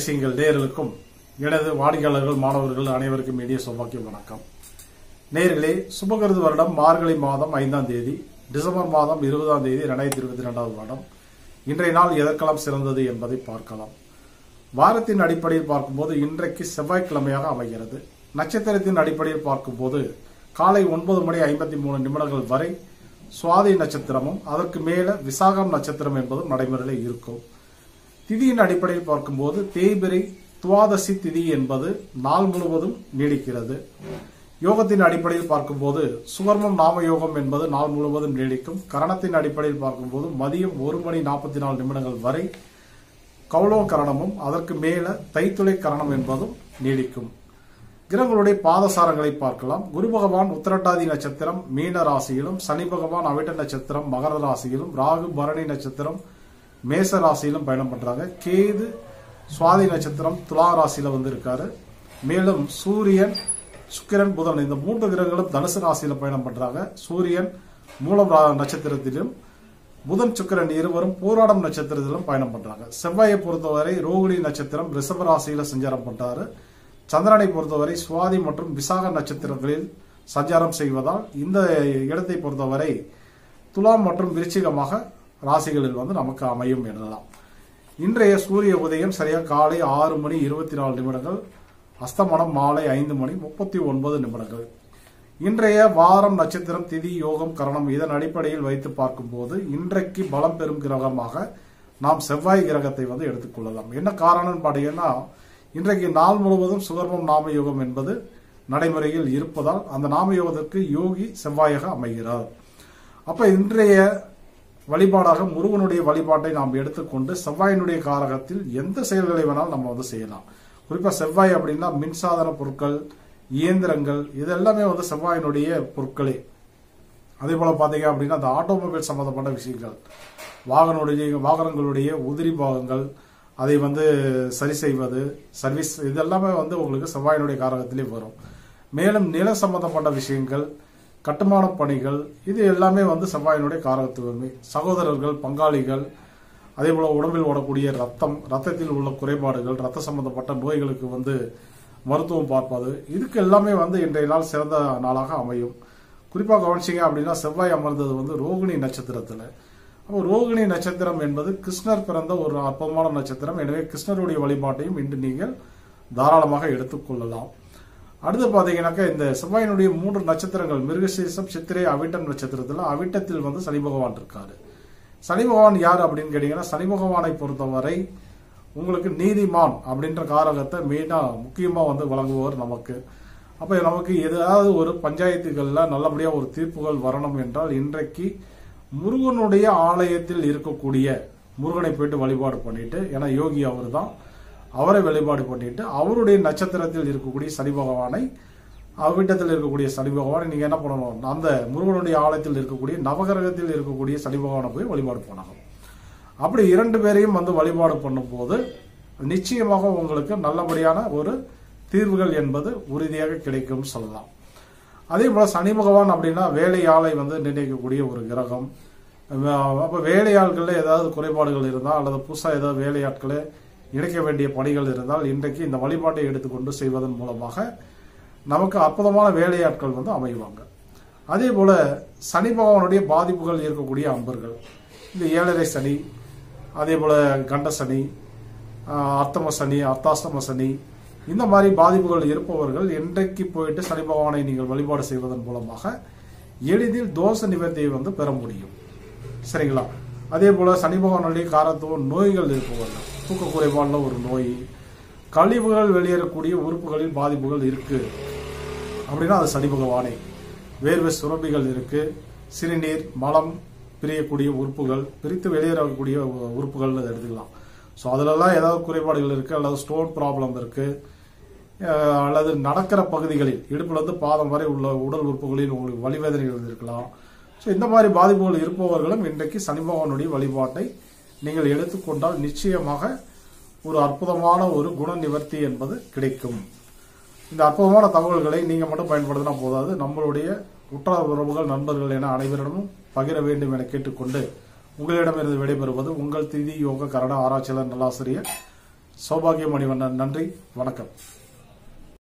ரேசிங்கள் நேயர்களுக்கும் எனது வாடிக்கையாளர்கள் மாணவர்கள் அனைவருக்கும் இனிய சௌபாக்கிய வணக்கம் நேயர்களே சுபகிருது வருடம் மார்கழி மாதம் ஐந்தாம் தேதி டிசம்பர் மாதம் இருபதாம் தேதி ரெண்டாயிரத்தி இருபத்தி ரெண்டாவது வருடம் இன்றைய நாள் எதற்கெல்லாம் சிறந்தது என்பதை பார்க்கலாம் வாரத்தின் அடிப்படையில் பார்க்கும்போது இன்றைக்கு செவ்வாய்க்கிழமையாக அமைகிறது நட்சத்திரத்தின் அடிப்படையில் பார்க்கும்போது காலை ஒன்பது மணி ஐம்பத்தி மூணு நிமிடங்கள் வரை சுவாதி நட்சத்திரமும் அதற்கு மேல விசாகம் நட்சத்திரம் என்பதும் நடைமுறையில் இருக்கும் திதியின் அடிப்படையில் பார்க்கும்போது தேய்பிரை துவாதசி திதி என்பது நாள் முழுவதும் நீடிக்கிறது யோகத்தின் அடிப்படையில் பார்க்கும்போது சுவர்மம் நாம யோகம் என்பது நாள் முழுவதும் நீடிக்கும் கரணத்தின் அடிப்படையில் பார்க்கும்போது மதியம் ஒரு மணி நாற்பத்தி நாலு நிமிடங்கள் வரை கௌளவ கரணமும் அதற்கு மேல தைத்துளை கரணம் என்பதும் நீடிக்கும் கிரகங்களுடைய பாதசாரங்களை பார்க்கலாம் குரு பகவான் உத்திரட்டாதி நட்சத்திரம் மீன ராசியிலும் சனி பகவான் அவிட்ட நட்சத்திரம் மகர ராசியிலும் ராகு பரணி நட்சத்திரம் மேச ராசியிலும் பயணம் பண்றாங்க கேது சுவாதி நட்சத்திரம் துலா ராசியில வந்து இருக்காரு மேலும் சூரியன் சுக்கிரன் புதன் இந்த மூன்று கிரகங்களும் தனுசு ராசியில பயணம் பண்றாங்க சூரியன் மூலம் ரா- நட்சத்திரத்திலும் புதன் சுக்கிரன் இருவரும் போராடம் நட்சத்திரத்திலும் பயணம் பண்றாங்க செவ்வாயை பொறுத்தவரை ரோகிணி நட்சத்திரம் ரிஷப ராசியில சஞ்சாரம் பண்றாரு சந்திரனை பொறுத்தவரை சுவாதி மற்றும் விசாக நட்சத்திரங்களில் சஞ்சாரம் செய்வதால் இந்த இடத்தை பொறுத்தவரை துலாம் மற்றும் விருச்சிகமாக ராசிகளில் வந்து நமக்கு அமையும் எனலாம் இன்றைய சூரிய உதயம் சரியாக காலை ஆறு மணி இருபத்தி நாலு நிமிடங்கள் அஸ்தமனம் மாலை ஐந்து மணி முப்பத்தி ஒன்பது நிமிடங்கள் இன்றைய வாரம் நட்சத்திரம் திதி யோகம் கரணம் இதன் அடிப்படையில் வைத்து பார்க்கும்போது இன்றைக்கு பலம் பெறும் கிரகமாக நாம் செவ்வாய் கிரகத்தை வந்து எடுத்துக்கொள்ளலாம் என்ன காரணம்னு பார்த்தீங்கன்னா இன்றைக்கு நாள் முழுவதும் சுகர்மம் நாம யோகம் என்பது நடைமுறையில் இருப்பதால் அந்த நாம யோகத்திற்கு யோகி செவ்வாயாக அமைகிறார் அப்ப இன்றைய வழிபாடாக முருகனுடைய வழிபாட்டை நாம் எடுத்துக்கொண்டு செவ்வாயினுடைய காரகத்தில் எந்த செயல்களை வேணாலும் நம்ம வந்து செய்யலாம் குறிப்பா செவ்வாய் அப்படின்னா மின்சாதன பொருட்கள் இயந்திரங்கள் இது எல்லாமே வந்து செவ்வாயினுடைய பொருட்களே அதே போல பாத்தீங்க அப்படின்னா அந்த ஆட்டோமொபைல் சம்பந்தப்பட்ட விஷயங்கள் வாகனுடைய வாகனங்களுடைய உதிரி பாகங்கள் அதை வந்து சரி செய்வது சர்வீஸ் இதெல்லாமே வந்து உங்களுக்கு செவ்வாயினுடைய காரகத்திலே வரும் மேலும் நில சம்பந்தப்பட்ட விஷயங்கள் கட்டுமான பணிகள் இது எல்லாமே வந்து செவ்வாயினுடைய காரகத்துவமே சகோதரர்கள் பங்காளிகள் அதே போல உடம்பில் ஓடக்கூடிய ரத்தம் ரத்தத்தில் உள்ள குறைபாடுகள் ரத்த சம்பந்தப்பட்ட நோய்களுக்கு வந்து மருத்துவம் பார்ப்பது இதுக்கு எல்லாமே வந்து இன்றைய நாள் சிறந்த நாளாக அமையும் குறிப்பாக கவனிச்சிங்க அப்படின்னா செவ்வாய் அமர்ந்தது வந்து ரோகிணி நட்சத்திரத்துல அப்போ ரோகிணி நட்சத்திரம் என்பது கிருஷ்ணர் பிறந்த ஒரு அற்புதமான நட்சத்திரம் எனவே கிருஷ்ணருடைய வழிபாட்டையும் இன்று நீங்கள் தாராளமாக எடுத்துக்கொள்ளலாம் அடுத்து பாத்தீங்கன்னாக்கா இந்த செவ்வாயினுடைய மூன்று நட்சத்திரங்கள் மிருகசீசம் சித்திரை அவிட்டம் நட்சத்திரத்துல அவிட்டத்தில் வந்து சனி பகவான் இருக்காரு சனி பகவான் யார் அப்படின்னு கேட்டீங்கன்னா சனி பகவானை பொறுத்தவரை உங்களுக்கு நீதிமான் அப்படின்ற காரகத்தை மெயினா முக்கியமா வந்து வழங்குபவர் நமக்கு அப்ப நமக்கு ஏதாவது ஒரு பஞ்சாயத்துகள்ல நல்லபடியா ஒரு தீர்ப்புகள் வரணும் என்றால் இன்றைக்கு முருகனுடைய ஆலயத்தில் இருக்கக்கூடிய முருகனை போயிட்டு வழிபாடு பண்ணிட்டு ஏன்னா யோகி அவர் தான் அவரை வழிபாடு பண்ணிட்டு அவருடைய நட்சத்திரத்தில் இருக்கக்கூடிய சனி பகவானை அவ்விட்டத்தில் இருக்கக்கூடிய சனி பகவானை நீங்க என்ன பண்ணணும் அந்த முருகனுடைய ஆலயத்தில் இருக்கக்கூடிய நவகிரகத்தில் இருக்கக்கூடிய சனி பகவானை போய் வழிபாடு பண்ணணும் அப்படி இரண்டு பேரையும் வந்து வழிபாடு பண்ணும்போது நிச்சயமாக உங்களுக்கு நல்லபடியான ஒரு தீர்வுகள் என்பது உறுதியாக கிடைக்கும் சொல்லலாம் அதே போல சனி பகவான் அப்படின்னா வேலையாளை வந்து நிர்ணயிக்கக்கூடிய ஒரு கிரகம் அஹ் அப்ப வேலையாட்கள்ல ஏதாவது குறைபாடுகள் இருந்தால் அல்லது புதுசா ஏதாவது வேலையாட்களை இணைக்க வேண்டிய பணிகள் இருந்தால் இன்றைக்கு இந்த வழிபாட்டை எடுத்துக்கொண்டு செய்வதன் மூலமாக நமக்கு அற்புதமான வேலையாட்கள் வந்து அமைவாங்க அதே போல சனி பகவானுடைய பாதிப்புகள் இருக்கக்கூடிய அன்பர்கள் இந்த ஏழரை சனி அதே போல கண்ட சனி ஆஹ் அர்த்தம சனி அர்த்தாஷ்டம சனி இந்த மாதிரி பாதிப்புகள் இருப்பவர்கள் என்றைக்கு போயிட்டு சனி பகவானை நீங்கள் வழிபாடு செய்வதன் மூலமாக எளிதில் தோஷ நிவர்த்தியை வந்து பெற முடியும் சரிங்களா அதே போல சனி பகவானுடைய காரத்துவம் நோய்கள் இருப்பவர்கள் தூக்க குறைபாடுல ஒரு நோய் கழிவுகள் வெளியேறக்கூடிய உறுப்புகளில் பாதிப்புகள் இருக்கு அப்படின்னா அது சனி பகவானே வேர்வை சுரப்பிகள் இருக்கு சிறுநீர் மலம் பிரியக்கூடிய உறுப்புகள் பிரித்து வெளியேறக்கூடிய உ- உறுப்புகள் அதை எடுத்துக்கலாம் ஸோ அதுலலாம் ஏதாவது குறைபாடுகள் இருக்கு அல்லது ஸ்டோன் ப்ராப்ளம் இருக்கு அஹ் அல்லது நடக்கிற பகுதிகளில் இடுப்புல இருந்து பாதம் வரை உள்ள உடல் உறுப்புகளில் உங்களுக்கு வலிவேதனைகள் இருக்கலாம் ஸோ இந்த மாதிரி பாதிப்புகள் இருப்பவர்களும் இன்றைக்கு சனி பகவானுடைய வழிபாட்டை நீங்கள் எடுத்துக்கொண்டால் நிச்சயமாக ஒரு அற்புதமான ஒரு குண நிவர்த்தி என்பது கிடைக்கும் இந்த அற்புதமான தகவல்களை நீங்க மட்டும் பயன்படுத்தினா போதாது நம்மளுடைய உற்றார் உறவுகள் நண்பர்கள் என அனைவரிடமும் பகிர வேண்டும் என கேட்டுக்கொண்டு உங்களிடமிருந்து விடைபெறுவது உங்கள் திதி யோக கரண ஆராய்ச்சியாளர் நல்லாசிரியர் சௌபாகிய மணிவண்ணன் நன்றி வணக்கம்